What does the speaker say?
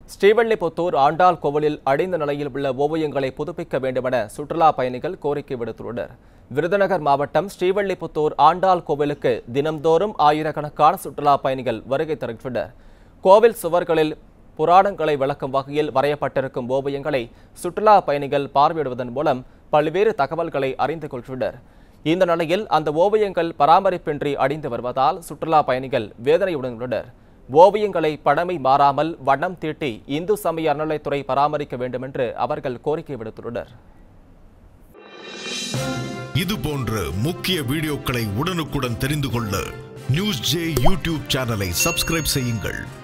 ஸ்ரீவல்லிபுத்தூர் ஆண்டாள் கோவிலில் அடைந்த நிலையில் உள்ள ஓவியங்களை புதுப்பிக்க வேண்டுமென சுற்றுலா பயணிகள் கோரிக்கை விடுத்துள்ளனர் விருதுநகர் மாவட்டம் ஸ்ரீவல்லிபுத்தூர் ஆண்டாள் கோவிலுக்கு தினம்தோறும் ஆயிரக்கணக்கான சுற்றுலா பயணிகள் வருகை தருகின்றனர் கோவில் சுவர்களில் புராணங்களை விளக்கும் வகையில் வரையப்பட்டிருக்கும் ஓவியங்களை சுற்றுலா பயணிகள் பார்வையிடுவதன் மூலம் பல்வேறு தகவல்களை அறிந்து கொள்கின்றனர் இந்த நிலையில் அந்த ஓவியங்கள் பராமரிப்பின்றி அடிந்து வருவதால் சுற்றுலா பயணிகள் வேதனையுடன் உள்ளனர் ஓவியங்களை பழமை மாறாமல் வண்ணம் தீட்டி இந்து சமய அறநிலைத்துறை பராமரிக்க வேண்டும் என்று அவர்கள் கோரிக்கை விடுத்துள்ளனர் இது போன்ற முக்கிய வீடியோக்களை உடனுக்குடன் தெரிந்து கொள்ள நியூஸ் ஜே யூடியூப் சேனலை சப்ஸ்கிரைப் செய்யுங்கள்